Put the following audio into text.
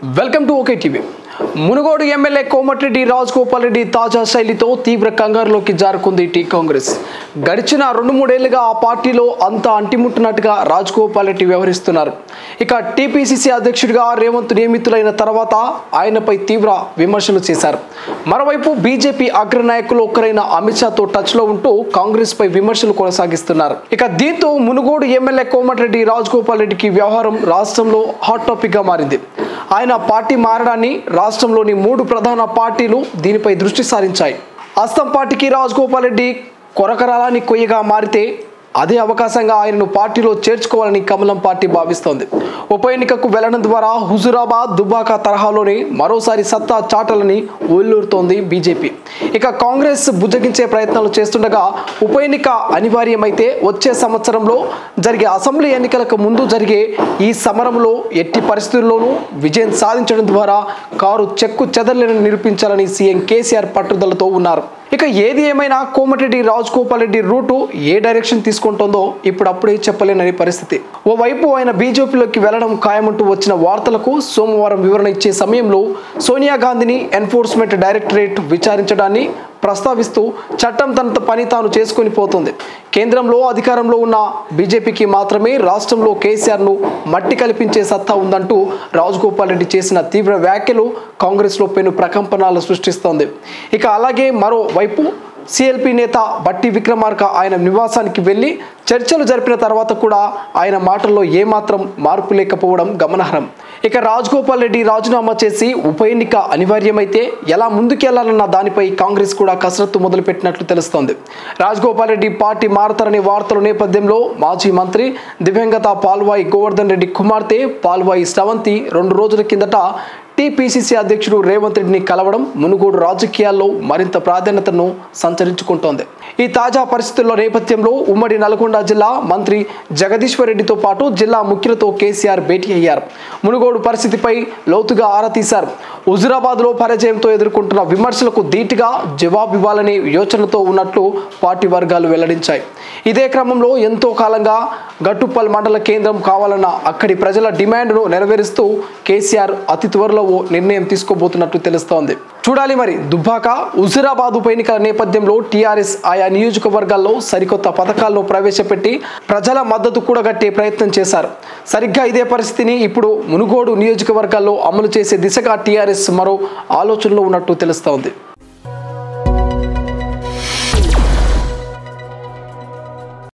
welcome to okay TV Munugode MLA Komatireddy Rajagopal Reddy తాజా శైలితో తీవ్ర కంగారులోకి జారుకుంది టీ కాంగ్రెస్ గడిచిన రెండు మూడేళ్లుగా ఆ పార్టీలో అంత అంటిముట్టినట్టుగా రాజగోపాల్ రెడ్డి వ్యవహరిస్తున్నారు ఇక టీపీసీసీ అధ్యక్షుడిగా రేవంత్ నియమితులైన తర్వాత ఆయనపై తీవ్ర విమర్శలు చేశారు మరోవైపు బీజేపీ అగ్రనాయకులు ఒక్కరైన అమిత్ షాతో టచ్లో ఉంటూ కాంగ్రెస్ పై విమర్శలు కొనసాగిస్తున్నారు ఇక దీంతో మునుగోడు ఎమ్మెల్యే కోమటిరెడ్డి రాజగోపాల్ రెడ్డికి వ్యవహారం రాష్ట్రంలో హాట్ టాపిక్ గా మారింది ఆయన పార్టీ మారడాన్ని రాష్ట్రంలోని మూడు ప్రధాన పార్టీలు దీనిపై దృష్టి సారించాయి అస్తం పార్టీకి రాజగోపాల్ రెడ్డి కొరకరాలని కొయ్యగా మారితే అదే అవకాశంగా ఆయనను పార్టీలో చేర్చుకోవాలని కమలం పార్టీ భావిస్తోంది ఉప ఎన్నికకు వెళ్లడం ద్వారా హుజురాబాద్ దుబాక తరహాలోనే మరోసారి సత్తా చాటాలని ఊళ్ళూరుతోంది బీజేపీ ఇక కాంగ్రెస్ బుజ్జగించే ప్రయత్నాలు చేస్తుండగా ఉప ఎన్నిక అనివార్యమైతే వచ్చే సంవత్సరంలో జరిగే అసెంబ్లీ ఎన్నికలకు ముందు జరిగే ఈ సమరంలో ఎట్టి పరిస్థితుల్లోనూ విజయం సాధించడం ద్వారా కారు చెక్కు చెదరలేని నిరూపించాలని సీఎం కేసీఆర్ పట్టుదలతో ఉన్నారు ఇక ఏది ఏమైనా కోమటిరెడ్డి రాజగోపాల్ రెడ్డి రూటు ఏ డైరెక్షన్ తీసుకుంటుందో ఇప్పుడు అప్పుడే చెప్పలేనని పరిస్థితి ఓవైపు ఆయన బీజేపీలోకి వెళ్లడం ఖాయమంటూ వచ్చిన వార్తలకు సోమవారం వివరణ ఇచ్చే సమయంలో సోనియా గాంధీని ఎన్ఫోర్స్మెంట్ డైరెక్టరేట్ విచారించడాన్ని ప్రస్తావిస్తూ చట్టం తన పని తాను చేసుకొని పోతుంది కేంద్రంలో అధికారంలో ఉన్న బీజేపీకి మాత్రమే రాష్ట్రంలో కేసీఆర్ను మట్టి కల్పించే సత్తా ఉందంటూ రాజగోపాల్ రెడ్డి చేసిన తీవ్ర వ్యాఖ్యలు కాంగ్రెస్లో పెను ప్రకంపనాలు సృష్టిస్తోంది ఇక అలాగే మరోవైపు సిఎల్పి నేత బట్టి విక్రమార్క ఆయన నివాసానికి వెళ్ళి చర్చలు జరిపిన తర్వాత కూడా ఆయన మాటల్లో ఏమాత్రం మార్పు లేకపోవడం గమనార్హం ఇక రాజగోపాల్ రెడ్డి రాజీనామా చేసి ఉప ఎన్నిక అనివార్యమైతే ఎలా ముందుకెళ్లాలన్న దానిపై కాంగ్రెస్ కూడా కసరత్తు మొదలుపెట్టినట్లు తెలుస్తోంది రాజగోపాల్ రెడ్డి పార్టీ మారతారనే వార్తల నేపథ్యంలో మాజీ మంత్రి దివ్యంగత పాల్వాయి గోవర్ధన్ రెడ్డి కుమార్తె పాల్వాయి స్రవంతి రెండు రోజుల కిందట టీపీసీసీ అధ్యక్షుడు రేవంత్ రెడ్డిని కలవడం మునుగోడు రాజకీయాల్లో మరింత ప్రాధాన్యతను సంచరించుకుంటోంది ఈ తాజా పరిస్థితుల్లో నేపథ్యంలో ఉమ్మడి నల్గొండ జిల్లా మంత్రి జగదీశ్వర్ రెడ్డితో పాటు జిల్లా ముఖ్యులతో కేసీఆర్ భేటీ అయ్యారు మునుగోడు పరిస్థితిపై లోతుగా ఆరా తీశారు హుజురాబాద్లో పరాజయంతో ఎదుర్కొంటున్న విమర్శలకు ధీటుగా జవాబు ఇవ్వాలనే యోచనతో ఉన్నట్లు పార్టీ వర్గాలు వెల్లడించాయి ఇదే క్రమంలో ఎంతో కాలంగా గట్టుప్పల్ మండల కేంద్రం కావాలన్న అక్కడి ప్రజల డిమాండ్ను నెరవేరుస్తూ కేసీఆర్ అతి త్వరలో ఓ నిర్ణయం తీసుకోబోతున్నట్లు తెలుస్తోంది చూడాలి మరి దుబ్బాక హుజురాబాద్ ఉప ఎన్నికల నేపథ్యంలో టీఆర్ఎస్ ఆయా నియోజకవర్గాల్లో సరికొత్త పథకాలను ప్రవేశపెట్టి ప్రజల మద్దతు కూడగట్టే ప్రయత్నం చేశారు సరిగ్గా ఇదే పరిస్థితిని ఇప్పుడు మునుగోడు నియోజకవర్గాల్లో అమలు చేసే దిశగా టీఆర్ఎస్ మరో ఆలోచనలో ఉన్నట్టు తెలుస్తోంది